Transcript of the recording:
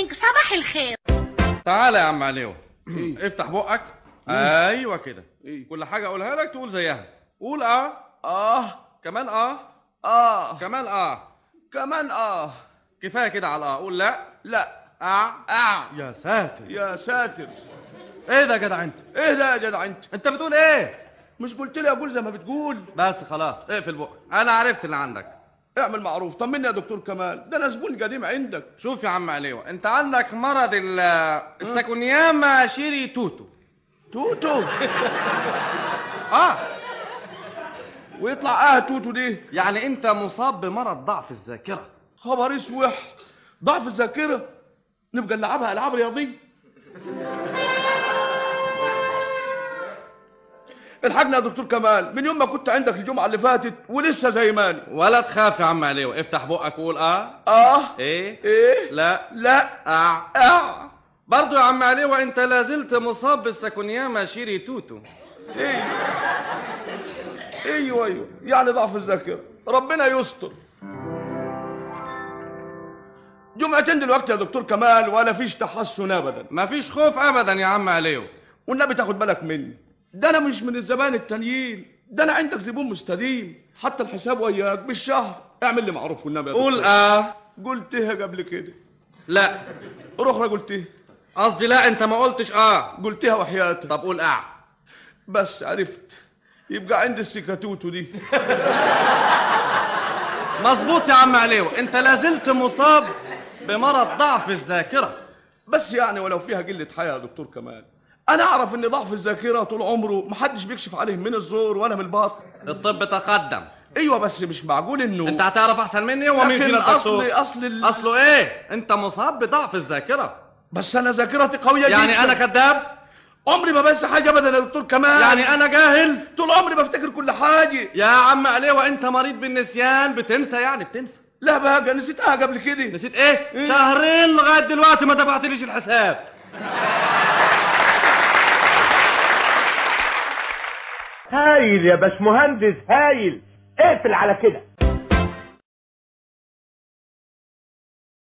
عليك صباح الخير تعالى يا عم عليو إيه؟ افتح بقك ايوه كده إيه؟ كل حاجه اقولها لك تقول زيها قول اه اه كمان اه اه كمان اه كمان اه كفايه كده على الاه قول لا لا اه اه يا ساتر يا ساتر ايه ده يا جدع انت ايه ده يا جدع انت انت بتقول ايه مش قلت لي اقول زي ما بتقول بس خلاص اقفل بقك انا عرفت اللي عندك اعمل معروف طمني يا دكتور كمال ده انا زبون قديم عندك شوف يا عم عليو انت عندك مرض ال الساكونياما شيري توتو توتو اه ويطلع اه توتو دي يعني انت مصاب بمرض ضعف الذاكره خبر اسوح ضعف الذاكره نبقى نلعبها العاب رياضيه الحقنا يا دكتور كمال من يوم ما كنت عندك الجمعه اللي فاتت ولسه زي ماني ولا تخاف يا عم عليو افتح بقك وقول اه اه ايه ايه لا لا اه اه برضو يا عم علي وانت لازلت مصاب بالساكونياما شيري توتو ايه ايوه ايوه يعني ضعف الذاكره ربنا يستر جمعتين دلوقتي يا دكتور كمال ولا فيش تحسن ابدا مفيش خوف ابدا يا عم عليو والنبي تاخد بالك مني ده انا مش من الزبائن التانيين ده انا عندك زبون مستديم حتى الحساب وياك بالشهر اعمل لي معروف والنبي يا قول دكتور. اه قلتها قبل كده لا رخرة قلتها قصدي لا انت ما قلتش اه قلتها وحياتك طب قول اه بس عرفت يبقى عندي السكاتوتو دي مظبوط يا عم عليو انت لازلت مصاب بمرض ضعف الذاكره بس يعني ولو فيها قلة حياة يا دكتور كمال أنا أعرف إن ضعف الذاكرة طول عمره محدش بيكشف عليه من الزور ولا من الباطن الطب تقدم أيوة بس مش معقول إنه انت هتعرف احسن مني ومين لكن فينا أصل الدكتور أصل ال... اصله ايه انت مصاب بضعف الذاكره بس أنا ذاكرتي قوية يعني جدا انا كذاب عمري ما بنسى حاجة أبدا يا دكتور كمال يعني انا جاهل طول عمري بفتكر كل حاجة يا عم علي وانت مريض بالنسيان بتنسى يعني بتنسى لا بقى نسيتها قبل كده نسيت ايه شهرين لغايه دلوقتي ما دفعتليش الحساب هايل يا باشمهندس هايل اقفل على كده